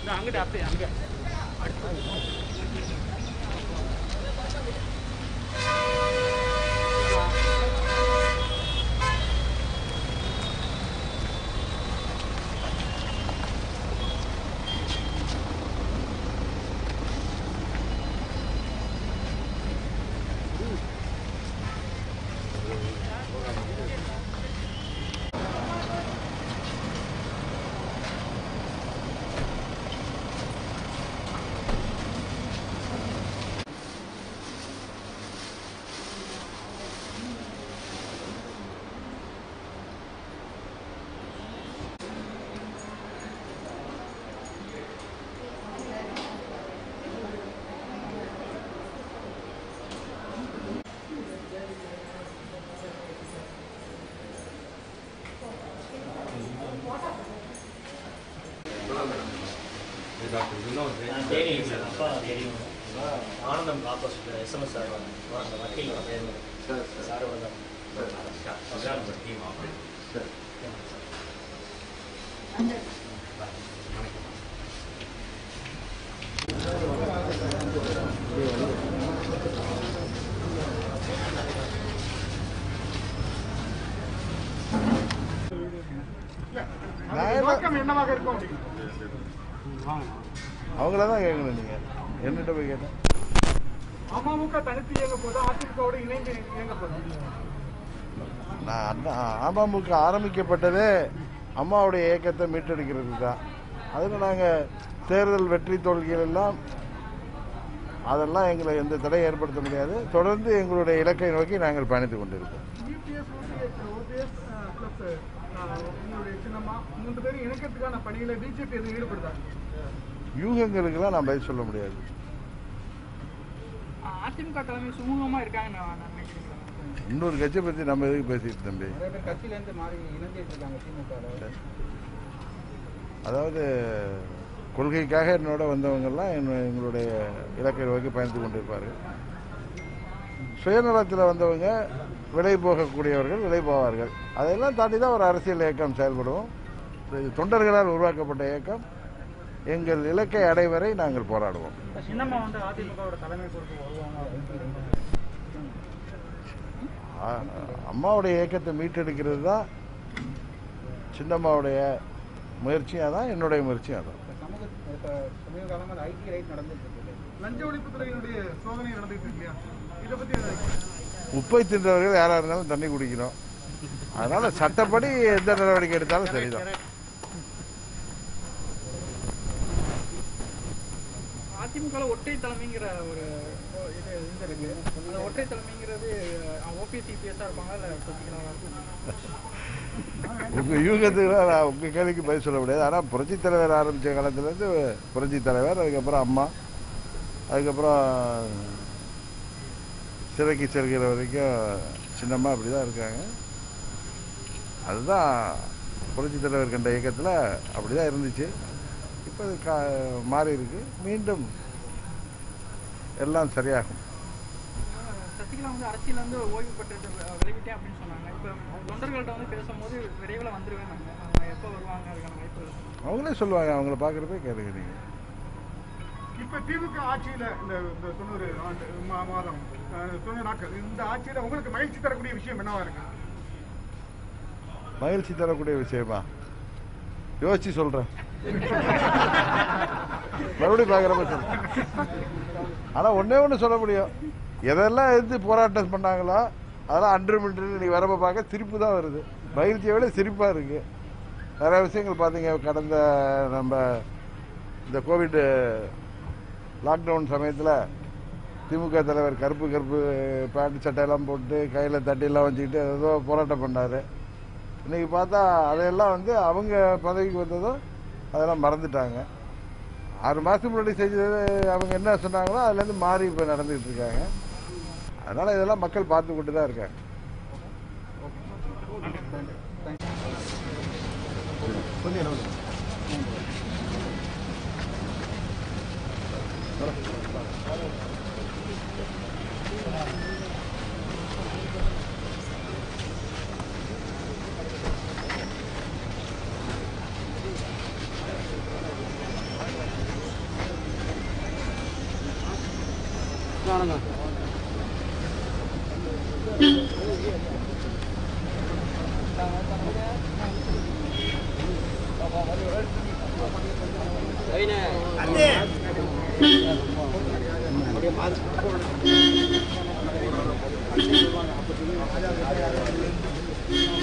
அங்கிட்ட அப்படியே அங்க நான் தேனி சார் அப்பா தேனி ஆனந்தம் ஆப்போசிட் எஸ்எம்எஸ் சார் அந்த வக்கீல் பேர் சாரோட தான் நோக்கம் என்னவாக இருக்கும் அப்படின்னு அவங்கள தான் கேட்கணும் நீங்கள் என்னகிட்ட போய் கேட்டேன் அமமுக தனித்து இயங்க போது அதிமுகவோடு இணைந்து இயங்க போதும் நான் அண்ணா அமமுக ஆரம்பிக்கப்பட்டதே அம்மாவுடைய இயக்கத்தை மீட்டெடுக்கிறது தான் அதில் நாங்கள் தேர்தல் வெற்றி தோல்விகள் எல்லாம் அதெல்லாம் எங்களை எந்த தடையும் ஏற்படுத்த முடியாது தொடர்ந்து எங்களுடைய இலக்கை நோக்கி நாங்கள் பயணித்துக் கொண்டிருக்கோம் இபிஎஸ் ஓபிஎஸ் ஓபிஎஸ் பிளஸ் உங்களுடைய சின்னம்மா மூன்று பேரும் இணைக்கிறதுக்கான பணிகளை பிஜேபி எதுவும் ஈடுபடுத்தாங்க யூகங்களுக்கெல்லாம் நான் பதில் சொல்ல முடியாது அதிமுக தலைமை சுமூகமா இருக்காங்க நான் நினைக்கிறேன் இன்னொரு கட்சியை பற்றி நம்ம எதுக்கு பேசிட்டு தம்பி நிறைய பேர் கட்சியிலேருந்து மாறி இணைஞ்சிட்டு இருக்காங்க திமுக அதாவது கொள்கைக்காக என்னோட வந்தவங்கெல்லாம் என்ன- எங்களுடைய இலக்கை நோக்கி பயணித்து கொண்டிருப்பார்கள் சுயநலத்தில் வந்தவங்க விலை போகக்கூடியவர்கள் விலை போவார்கள் அதையெல்லாம் தாண்டி தான் ஒரு அரசியல் இயக்கம் செயல்படும் இது தொண்டர்களால் உருவாக்கப்பட்ட இயக்கம் எங்கள் இலக்கை அடைவரை நாங்கள் போராடுவோம் சின்னம்மா வந்து அதிமுகவோட தலைமை பொறுப்பு வருவாங்க ஆ- அம்மாவுடைய இயக்கத்தை மீட்டெடுக்கிறது தான் சின்னம்மாவுடைய முயற்சியாக தான் என்னுடைய முயற்சியும் அதான் சமூக இப்ப சமீப காலமாக ஐடி ரைட் நடந்துட்டு இருக்கு லஞ்ச ஒழிப்புத்துறையினுடைய சோதனை நடந்துட்டு இருக்கு இல்லையா இதை பத்தி என்ன நினைக்கிறீங்க? உப்பை தின்றவர்கள் யாராக இருந்தாலும் தண்ணி குடிக்கணும் அதனால சட்டப்படி எந்த நடவடிக்கை எடுத்தாலும் சரிதான் அதிமுக ஒற்றை தலைமைங்கிற ஒரு இது இது இருக்கு அந்த ஒற்றை தலைமைங்கிறது ஓபிஎஸ் சிபிஎஸ்ஸாக இருப்பாங்க இல்லை சசிகலாவா உங்கள் யூகத்துக்கு நான் உங்கள் கேள்விக்கு பதில் சொல்ல முடியாது ஆனால் புரட்சித் தலைவர் ஆரம்பித்த காலத்துலேருந்து புரட்சித் தலைவர் அதுக்கப்புறம் அம்மா அதுக்கப்புறம் சிறைக்கு செல்கிற வரைக்கும் சின்னம்மா அப்படி தான் இருக்காங்க அதுதான் புரட்சித் தலைவர் கண்ட இயக்கத்தில் அப்படி தான் இருந்துச்சு இப்போ அது கா மாறி இருக்கு மீண்டும் எல்லாம் சரியாகும் சசிகலா வந்து அரசியல் வந்து ஓய்வு பெற்று விலகிட்டேன் அப்படின்னு சொன்னாங்க இப்போ தொண்டர்கள்ட்ட வந்து பேசும்போது விரைவில் வந்துருவேன் நாங்கள் எப்போ வருவாங்க அதுக்கான வாய்ப்பு இருக்கு அவங்களே சொல்லுவாங்க அவங்கள பார்க்குறப்ப கேளுங்க நீங்கள் இப்ப திமுக ஆட்சியில இந்த இந்த தொண்ணூறு ஆண்டு மா- மாதம் அஹ், தொண்ணூறு நாட்கள் இந்த ஆட்சியில உங்களுக்கு மகிழ்ச்சி தரக்கூடிய விஷயம் என்னவா இருக்கு மகிழ்ச்சி தரக்கூடிய விஷயமா யோசிச்சு சொல்றேன் மறுபடியும் பார்க்குறப்ப சொல்றேன் ஆனா ஒண்ணே ஒண்ணு சொல்ல முடியும் எதெல்லாம் எதிர்த்து போராட்டம் பண்ணாங்களோ அதெல்லாம் அன்று மின்று நீ வரப்ப பார்க்க சிரிப்பு தான் வருது மகிழ்ச்சியை விட சிரிப்பா இருக்கு நிறைய விஷயங்கள் பார்த்தீங்க கடந்த நம்ம இந்த கோவிட் லாக்டவுன் சமயத்தில் திமுக தலைவர் கருப்பு கருப்பு பேண்ட் சட்டையெல்லாம் போட்டு கையில் தட்டியெல்லாம் வச்சுக்கிட்டு ஏதோ போராட்டம் பண்ணார் இன்னைக்கு பார்த்தா அதையெல்லாம் வந்து அவங்க பதவிக்கு வந்ததும் அதெல்லாம் மறந்துட்டாங்க ஆறு மாதத்துக்கு முன்னாடி செஞ்சது அவங்க என்ன சொன்னாங்களோ அதுலேருந்து மாறி இப்போ நடந்துகிட்டு இருக்காங்க அதனால் இதெல்லாம் மக்கள் பார்த்து கொண்டு தான் இருக்காங்க ஆ